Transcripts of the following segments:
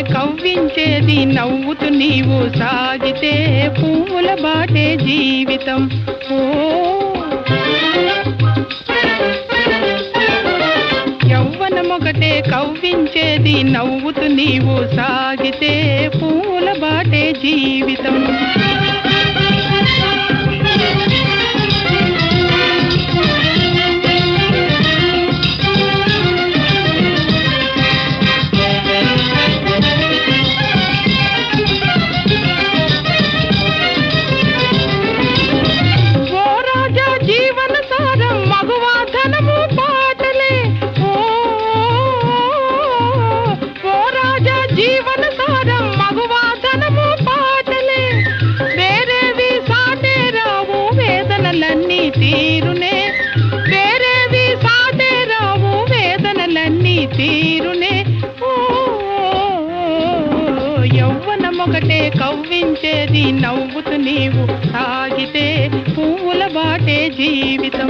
కవ్వించేది నవ్వుతూ నీవు సాగితే పువ్వుల బాటే జీవితం ఓ యవ్వనమొకటే కవ్వించేది నవ్వుతూ నీవు సాగితే పూల బాటే జీవితం ఓ రాజా జీవన సారం మగువా ధనము పాటలే ఓ ఓ రాజా జీవన సారం మగువా ధనము పాటలే వేరేవి సాటే రావు వేదనలన్నీ తీరునే వేరేవి సాటే రావు వేదనలన్నీ తీరునే ఓ యవ్వనమొకటే కవ్వించేది నవ్వుతూ నీవు సాగితే పువ్వుల బాటే జీవితం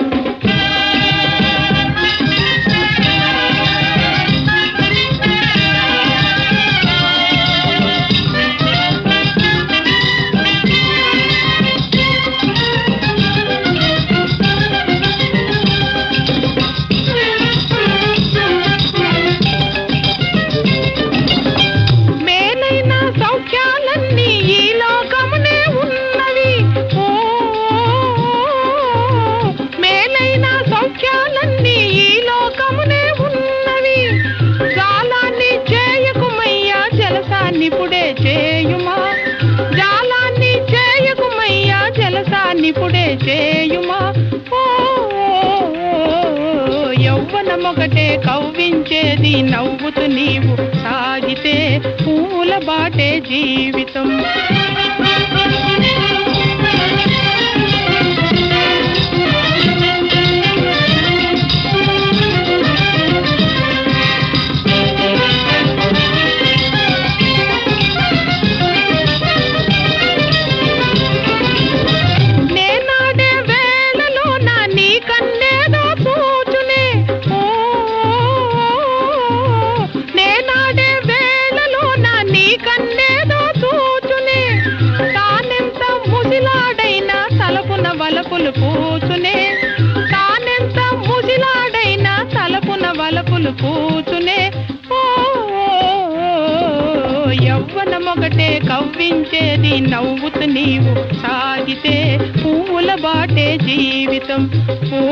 మేలైన సౌఖ్యాలన్నీ ఈ లోకమునే ఉన్నవి ఓ మేలైన సౌఖ్యాలన్నీ ఈ లోకమునే ఉన్నవి జాలాన్ని చేయకుమయ్యా జలసాన్ని పుడే చేయుమా జాలాన్ని చేయకుమయ్యా జలసాన్ని పుడే చేయుమా ఓ యవ్వనమొకటే కవ్వించేది నవ్వుతూ నీవు సాగితే పూల బాటే జీవితం నేనాడే వేళలో నా నీ కన్నేదో చూచునే ఓ నేనాడే వేళలో నా నీ కన్నేదో చూచునే తానెంత ముసిలాడైనా తలపున వలపులు పూచునే తానెంత ముసిలాడైనా తలపున వలపులు పూచునే ఓ యవ్వనమొకటే కవ్వించేది నవ్వుతూ నీవు సాగితే పూల బాటే జీవితం ఓ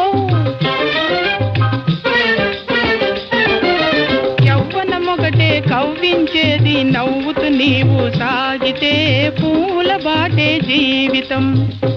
యవ్వనమొకటే కవ్వించేది నవ్వుతూ నీవు సాగితే పూల బాటే జీవితం